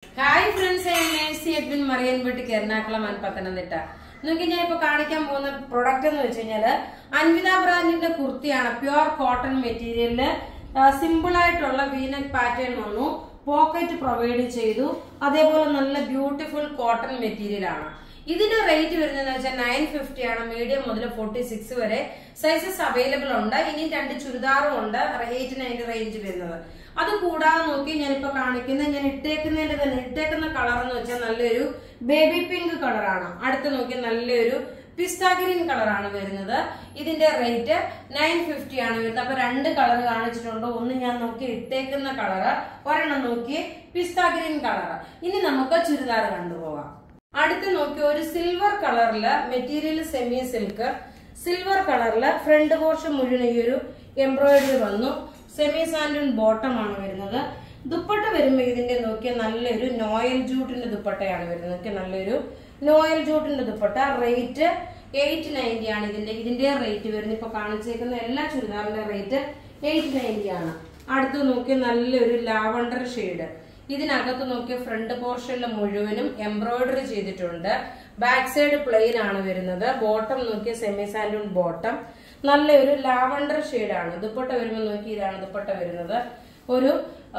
hi friends Mercy Edwin Marian വീട്ടിൽ Ernakulam and Pathanamthitta നോക്കി ഞാൻ ഇപ്പൊ കാണിക്കാൻ പോകുന്ന പ്രൊഡക്റ്റ് എന്ന് വെച്ച് കഴിഞ്ഞാല് അൻവിത ബ്രാൻഡിന്റെ കുർത്തിയാണ് പ്യുവർ കോട്ടൺ മെറ്റീരിയലില് സിമ്പിൾ ആയിട്ടുള്ള വീനക് പാറ്റേൺ വന്നു പോക്കറ്റ് പ്രൊവൈഡ് ചെയ്തു അതേപോലെ നല്ല ബ്യൂട്ടിഫുൾ കോട്ടൺ മെറ്റീരിയൽ ആണ് ഇതിന്റെ റേറ്റ് വരുന്നതെന്ന് വെച്ചാൽ നയൻ ഫിഫ്റ്റി ആണ് മീഡിയം മുതൽ ഫോർട്ടി സിക്സ് വരെ സൈസസ് അവൈലബിൾ ഉണ്ട് ഇനി രണ്ട് ചുരിദാറും ഉണ്ട് എയ്റ്റ് നയൻറ്റി റേഞ്ച് വരുന്നത് അത് കൂടാതെ നോക്കി ഞാനിപ്പോ കാണിക്കുന്ന ഞാൻ ഇട്ടേക്കുന്നതിന്റെ തന്നെ ഇട്ടേക്കുന്ന കളർ എന്ന് വെച്ചാൽ നല്ലൊരു ബേബി പിങ്ക് കളറാണ് അടുത്ത് നോക്കി നല്ലൊരു പിസ്ത ഗ്രീൻ കളറാണ് വരുന്നത് ഇതിന്റെ റേറ്റ് നയൻ ഫിഫ്റ്റി ആണ് വരുന്നത് അപ്പൊ രണ്ട് കളർ കാണിച്ചിട്ടുണ്ട് ഒന്ന് ഞാൻ നോക്കി ഇട്ടേക്കുന്ന കളറ് ഒരെണ്ണം നോക്കി പിസ്ത ഗ്രീൻ കളറ് ഇനി നമുക്ക് ചുരിദാർ കണ്ടുപോകാം അടുത്ത് നോക്കി ഒരു സിൽവർ കളറില് മെറ്റീരിയൽ സെമി സിൽക്ക് സിൽവർ കളറില് ഫ്രണ്ട് പോർഷൻ മുഴുവൻ ഈ ഒരു എംബ്രോയിഡറി വന്നു സെമി സാൻഡൂൺ ബോട്ടം ആണ് വരുന്നത് ദുപ്പട്ട വരുമ്പോൾ ഇതിന്റെ നോക്കിയ നല്ലൊരു നോയൽ ജൂട്ടിന്റെ ദുപ്പട്ടയാണ് വരുന്നത് നോക്കിയ നല്ലൊരു നോയൽ ജൂട്ടിന്റെ ദുപ്പട്ട റേറ്റ് എയ്റ്റ് നയൻറ്റി ആണ് ഇതിന്റെ ഇതിന്റെ റേറ്റ് വരുന്നത് ഇപ്പൊ കാണിച്ചേക്കുന്ന എല്ലാ ചുരിദാറിന്റെ റേറ്റ് എയ്റ്റ് നയൻറ്റി ആണ് അടുത്ത് നോക്കിയ നല്ലൊരു ലാവണ്ടർ ഷെയ്ഡ് ഇതിനകത്ത് നോക്കിയ ഫ്രണ്ട് പോർഷനിൽ മുഴുവനും എംബ്രോയിഡറി ചെയ്തിട്ടുണ്ട് ബാക്ക് സൈഡ് പ്ലെയിൻ ആണ് വരുന്നത് ബോട്ടം നോക്കിയ സെമി സാൻഡൂൺ ബോട്ടം നല്ലൊരു ലാവണ്ടർ ആണ് ദുപ്പട്ട വരുമ്പോൾ നോക്കി ഇതാണ് ദുപ്പട്ട വരുന്നത് ഒരു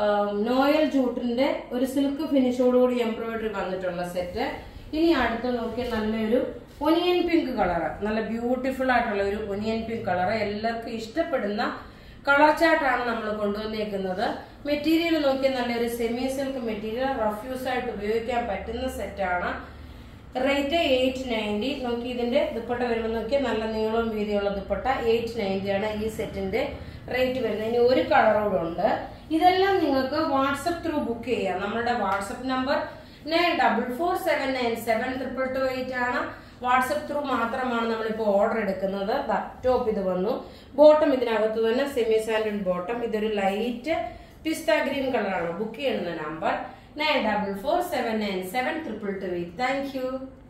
നോയൽ ജൂട്ടിന്റെ ഒരു സിൽക്ക് ഫിനിഷോടുകൂടി എംബ്രോയിഡറി വന്നിട്ടുള്ള സെറ്റ് ഇനി അടുത്ത് നോക്കിയ നല്ലൊരു ഒനിയൻ പിങ്ക് കളർ നല്ല ബ്യൂട്ടിഫുൾ ആയിട്ടുള്ള ഒരു ഒനിയൻ പിങ്ക് കളർ എല്ലാവർക്കും ഇഷ്ടപ്പെടുന്ന കളർ ചാർട്ടാണ് നമ്മൾ കൊണ്ടുവന്നേക്കുന്നത് മെറ്റീരിയൽ നോക്കി നല്ലൊരു സെമി സിൽക്ക് മെറ്റീരിയൽ റഫ്യൂസ് ആയിട്ട് ഉപയോഗിക്കാൻ പറ്റുന്ന സെറ്റാണ് റേറ്റ് എയ്റ്റ് നയൻറ്റി നോക്കി ഇതിന്റെ ദുപ്പട്ട വരുമ്പോൾ നോക്കിയാൽ നല്ല നീളവും വീതിയുള്ള ദുപ്പട്ട എയ്റ്റ് നയൻറ്റി ആണ് ഈ സെറ്റിന്റെ റേറ്റ് വരുന്നത് ഇനി ഒരു കളറോടെ ഉണ്ട് ഇതെല്ലാം നിങ്ങൾക്ക് വാട്സപ്പ് ത്രൂ ബുക്ക് ചെയ്യാം നമ്മുടെ WhatsApp number nine double four seven nine seven triple two eight ആണ് വാട്സപ്പ് ത്രൂ മാത്രമാണ് നമ്മളിപ്പോൾ ഓർഡർ എടുക്കുന്നത് ടോപ്പ് ഇത് വന്നു ബോട്ടം ഇതിനകത്ത് തന്നെ സെമി സാൻഡൻ ബോട്ടം ഇതൊരു ലൈറ്റ് പിസ്ത ഗ്രീൻ കളറാണ് ബുക്ക് ചെയ്യുന്ന number nine double four seven nine seven triple two eight thank U